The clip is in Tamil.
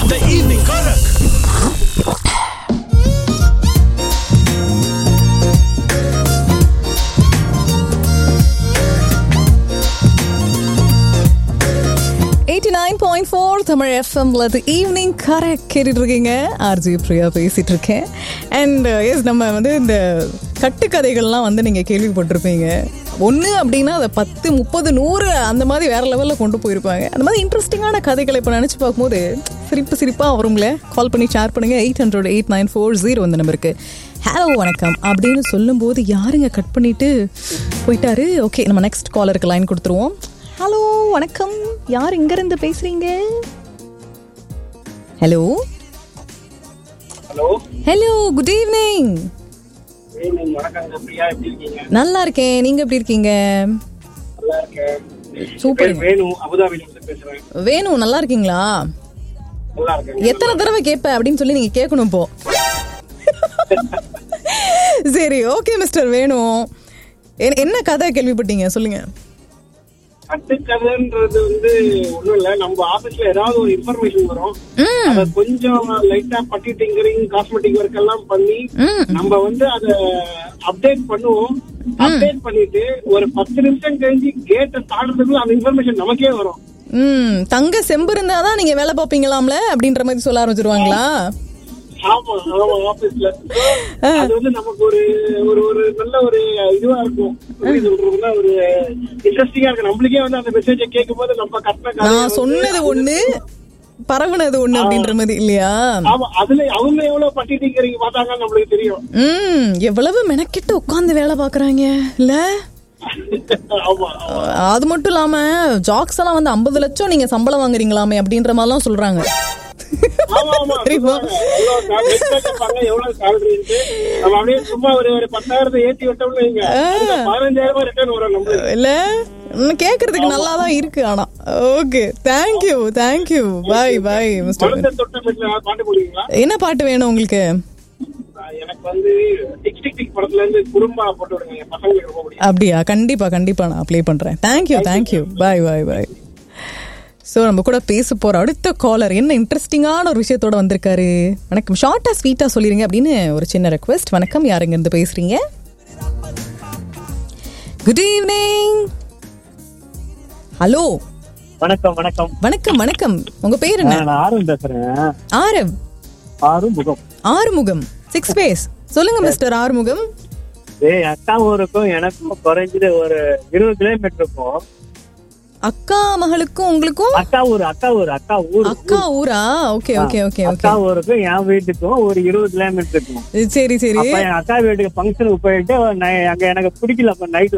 The evening Karak. Eighty nine point four Tamil எஃப்எம்ல ஈவினிங் கரெக்ட் கேட்டுட்டு இருக்கீங்க ஆர்ஜி பிரியா பேசிட்டு இருக்கேன் அண்ட் எஸ் நம்ம வந்து இந்த கட்டுக்கதைகள்லாம் வந்து நீங்கள் கேள்விப்பட்டிருப்பீங்க ஒன்று அப்படின்னா அதை பத்து முப்பது நூறு அந்த மாதிரி வேற லெவலில் கொண்டு போயிருப்பாங்க அந்த மாதிரி இன்ட்ரெஸ்டிங்கான கதைகளை இப்போ நினச்சி பார்க்கும்போது சிரிப்பு சிரிப்பாக வருங்களே கால் பண்ணி ஷேர் பண்ணுங்க eight hundred eight nine four zero இந்த நம்பருக்கு ஹலோ வணக்கம் அப்படின்னு சொல்லும்போது யாருங்க கட் பண்ணிட்டு போயிட்டாரு ஓகே நம்ம நெக்ஸ்ட் காலருக்கு லைன் கொடுத்துருவோம் ஹலோ வணக்கம் யார் இங்க இருந்து பேசுறீங்க hello hello hello good evening evening வணக்கங்க பிரியா எப்படி இருக்கீங்க நல்லா இருக்கேன் நீங்க எப்படி இருக்கீங்க நல்லா இருக்கேன் சூப்பர் பேர் வேணு அபுதாபில இருந்து பேசுறேன் வேணு நல்லா இருக்கீங்களா நல்லா இருக்கேன் எத்தனை தடவை கேட்ப அப்படின்னு சொல்லி நீங்க கேட்கணும் இப்போ சரி ஓகே மிஸ்டர் வேணு என்ன- என்ன கதை கேள்விப்பட்டீங்க சொல்லுங்க கட்டுக்கதைன்றது வந்து ஒண்ணும் இல்ல நம்ம ஆபீஸ்ல ஏதாவது ஒரு இன்ஃபர்மேஷன் வரும் அத கொஞ்சம் லைட்டா பட்டி டிங்கரிங் காஸ்மெட்டிக் ஒர்க் எல்லாம் பண்ணி ம் நம்ம வந்து அத அப்டேட் பண்ணுவோம் அப்டேட் பண்ணிட்டு ஒரு பத்து நிமிஷம் கழிஞ்சு கேட்ட தாண்டதுக்குள்ள அந்த இன்ஃபர்மேஷன் நமக்கே வரும் ம் தங்க செம்பு இருந்தாதான் நீங்க வேலை பார்ப்பீங்களாம்ல அப்படின்ற மாதிரி சொல்ல ஆரம்பிச்சிருவாங்களா ஆமா ஆமா ஆபீஸ்ல அது வந்து நமக்கு ஒரு ஒரு ஒரு நல்ல ஒரு இதுவா இருக்கும் எப்படி சொல்றதுன்னா ஒரு இன்ட்ரெஸ்டிங்கா இருக்கு நம்மளுக்கே வந்து அந்த மெசேஜை கேட்கும் போது நம்ம கட்டின நான் சொன்னது ஒண்ணு பரவுனது ஒண்ணு அப்படின்ற மாதிரி இல்லையா ஆமா அதுல அவங்க எவ்வளவு பட்டிட்டிங்கிறீங்க பார்த்தாங்கன்னு நம்மளுக்கு தெரியும் ம் எவ்வளவு மெனக்கிட்டு உட்காந்து வேலை பாக்குறாங்க இல்ல ஆமா அஹ், அது மட்டும் இல்லாம ஜாக்ஸ் எல்லாம் வந்து ஐம்பது லட்சம் நீங்க சம்பளம் வாங்குறீங்களாமே அப்படின்ற மாதிரிலாம் சொல்றாங்க ஆமா ஆமா தெரியுமா? எவ்வளவு salary கேட்பாங்க, எவ்வளவு salary இருக்கு நம்ம அப்படியே சும்மா ஒரு ஒரு பத்தாயிரத்தை ஏத்தி விட்டோம்னு வைங்க அதுக்கு பதினஞ்சாயிரம் ரூபாய் ரிட்டர்ன் வரும் நம்மளுக்கு இல்ல இன்னும் கேக்குறதுக்கு நல்லா தான் இருக்கு ஆனா okay thank you thank you bye bye mister மனதை தொட்ட மெட்ல பாட்டு போடுவீங்களா என்ன பாட்டு வேணும் உங்களுக்கு எனக்கு வந்து டிக் டிக் டிக் படத்துல இருந்து குறும்பா போட்டு விடுங்க என் பசங்களுக்கு ரொம்ப பிடிக்கும் அப்படியா கண்டிப்பா கண்டிப்பா நான் ப்ளே பண்றேன் thank you thank you bye bye bye so நம்ம கூட பேச போற அடுத்த காலர் என்ன இன்ட்ரெஸ்டிங்கான ஒரு விஷயத்தோட வந்திருக்காரு வணக்கம் ஷார்ட்டா ஸ்வீட்டா சொல்லிருங்க அப்படின்னு ஒரு சின்ன ரெக்வெஸ்ட் வணக்கம் யாருங்க இருந்து பேசுறீங்க குட் ஈவினிங் ஹலோ வணக்கம் வணக்கம் வணக்கம் வணக்கம் உங்க பேர் என்ன நான் ஆர்வம் பேசுறேன் ஆரவ் ஆறு முகம் ஆறுமுகம் சிக்ஸ் பேஸ் சொல்லுங்க மிஸ்டர் ஆறுமுகம் ஏய் அக்கா ஊருக்கும் எனக்கும் குறைஞ்சது ஒரு இருபது கிலோமீட்டர் இருக்கும் அக்கா மகளுக்கும் உங்களுக்கும் அக்கா ஊர் அக்கா ஊர் அக்கா ஊர் அக்கா ஊரா ஓகே ஓகே ஓகே ஓகே அக்கா ஊருக்கும் என் வீட்டுக்கும் ஒரு இருபது கிலோமீட்டர் இருக்கும் சரி சரி அப்ப என் அக்கா வீட்டுக்கு ஃபங்க்ஷனுக்கு போயிட்டு நை- அங்க எனக்கு பிடிக்கல அப்ப நைட்ல